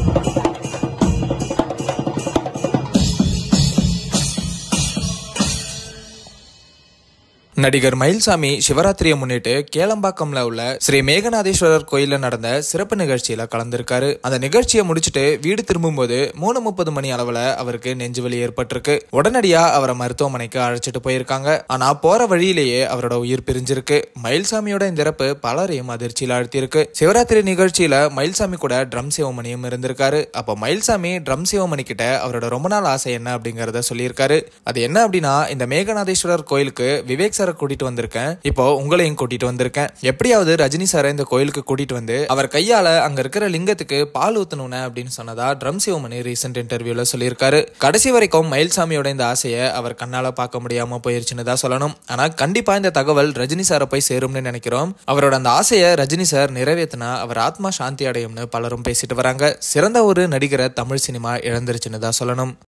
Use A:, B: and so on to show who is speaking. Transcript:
A: நடிகர் மயில்சாமி சிவராத்திரியை முன்னிட்டு கேளம்பாக்கம்ல உள்ள ஸ்ரீ மேகநாதேஸ்வரர் கோயில்ல நடந்த சிறப்பு நிகழ்ச்சியில கலந்திருக்காரு அந்த நிகழ்ச்சியை முடிச்சுட்டு வீடு திரும்பும்போது மூணு முப்பது மணி அளவுல அவருக்கு நெஞ்சுவலி ஏற்பட்டிருக்கு உடனடியா அவரை மருத்துவமனைக்கு அழைச்சிட்டு போயிருக்காங்க ஆனா போற வழியிலேயே அவரோட உயிர் பிரிஞ்சிருக்கு மயில்சாமியோட இந்த இறப்பு பலரையும் அதிர்ச்சியில் ஆழ்த்தியிருக்கு சிவராத்திரி நிகழ்ச்சியில மயில்சாமி கூட ட்ரம் சிவமணியும் இருந்திருக்காரு அப்ப மயில்சாமி ட்ரம் சிவமணி கிட்ட அவரோட ரொம்ப நாள் ஆசை என்ன அப்படிங்கறத சொல்லியிருக்காரு அது என்ன அப்படின்னா இந்த மேகநாதேஸ்வரர் கோயிலுக்கு விவேக் சாரை கூட்டிட்டு வந்திருக்கேன் இப்போ உங்களையும் கூட்டிட்டு வந்திருக்கேன் எப்படியாவது ரஜினி சாரை இந்த கோயிலுக்கு கூட்டிட்டு வந்து அவர் கையால அங்க இருக்கிற லிங்கத்துக்கு பால் ஊத்தணும்னு அப்படின்னு சொன்னதா ட்ரம் சிவமணி ரீசெண்ட் இன்டர்வியூல சொல்லியிருக்காரு கடைசி வரைக்கும் மயில்சாமியோட இந்த ஆசையை அவர் கண்ணால பார்க்க முடியாம போயிருச்சுன்னு தான் சொல்லணும் ஆனா கண்டிப்பா இந்த தகவல் ரஜினி சாரை போய் சேரும்னு நினைக்கிறோம் அவரோட அந்த ஆசையை ரஜினி சார் நிறைவேற்றினா அவர் ஆத்மா சாந்தி அடையும்னு பலரும் பேசிட்டு வராங்க சிறந்த ஒரு நடிகரை தமிழ் சினிமா இழந்துருச்சுன்னு தான் சொல்லணும்